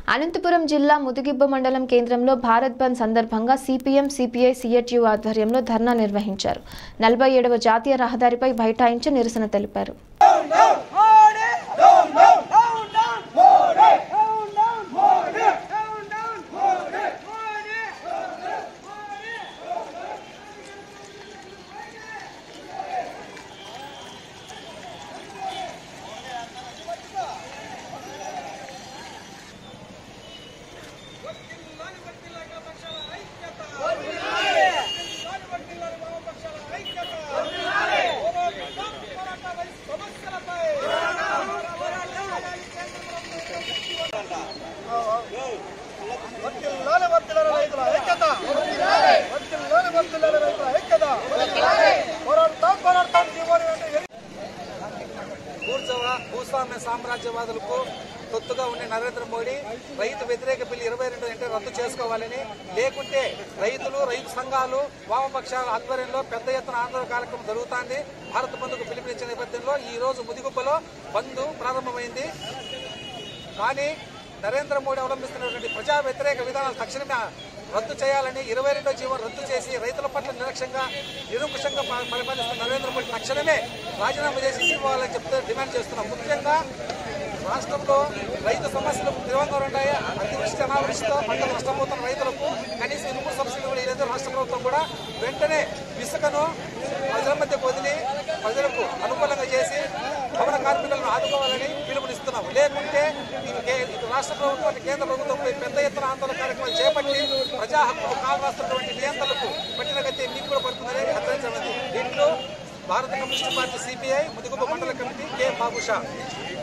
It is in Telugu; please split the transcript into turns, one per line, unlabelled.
అనంతపురం జిల్లా ముదిగిబ్బ మండలం కేంద్రంలో భారత్ బంద్ సందర్భంగా సిపిఎం సిపిఐ సిఎట్యు ఆధ్వర్యంలో ధర్నా నిర్వహించారు నలభై ఏడవ జాతీయ రహదారిపై బైఠాయించి నిరసన తెలిపారు
వర్తిల్లాలి వర్తిల్లాలి రైతుల ఐక్యత వర్తిల్లాలి వర్తిల్లాలి రైతుల ఐక్యత పోరాడతాం పోరాడతాం జీవోని వెంట
భూర్జవ భూస్వామ్య సామ్రాజ్యవాదులకు తొత్తుగా ఉండే నరేంద్ర మోడీ రైతు వ్యతిరేక బిల్లు ఇరవై రెండు అంటే రద్దు చేసుకోవాలని లేకుంటే రైతులు రైతు సంఘాలు వామపక్షాల ఆధ్వర్యంలో పెద్ద ఎత్తున ఆందోళన కార్యక్రమం జరుగుతోంది భారత బంద్కు పిలుపునిచ్చిన నేపథ్యంలో ఈ రోజు ముదిగుబ్బలో బంద్ ప్రారంభమైంది కానీ నరేంద్ర మోడీ అవలంబిస్తున్నటువంటి ప్రజా వ్యతిరేక విధానాలు తక్షణమే రద్దు చేయాలని ఇరవై రెండో జీవో రద్దు చేసి రైతుల పట్ల నిర్లక్ష్యంగా నిరంకుశంగా ప- పరిపాలిస్తున్న నరేంద్ర మోడీ తక్షణమే రాజీనామా చేసి ఇవ్వాలని చెప్తూ డిమాండ్ చేస్తున్నాం ముఖ్యంగా రాష్ట్రంలో రైతు సమస్యలు తీవ్రంగా ఉన్నాయి అతివృష్టి అనావృష్టితో పంటలు నష్టపోతున్న రైతులకు కనీసం ఇనుము సబ్సిడీ కూడా లేదు రాష్ట్ర ప్రభుత్వం కూడా వెంటనే ఇసుకను ప్రజల మధ్య వదిలి ప్రజలకు అనుకూలంగా చేసి భవన కార్మికులను ఆదుకోవాలని పిలుపునిస్తున్నాం లేకుంటే ఇది కే- ఇది రాష్ట్ర ప్రభుత్వం కేంద్ర ప్రభుత్వంపై పెద్ద ఎత్తున ఆందోళన కార్యక్రమాలు చేపట్టి ప్రజా హక్కులు కాలు రాస్తున్నటువంటి నియంత్రణలకు పట్టిన గతి మీకు కూడా పడుతుందని హెచ్చరించబడింది దీంట్లో భారత కమ్యూనిస్ట్ పార్టీ సిపిఐ ముదిగుబ్బ మండల కమిటీ కె బాబుషా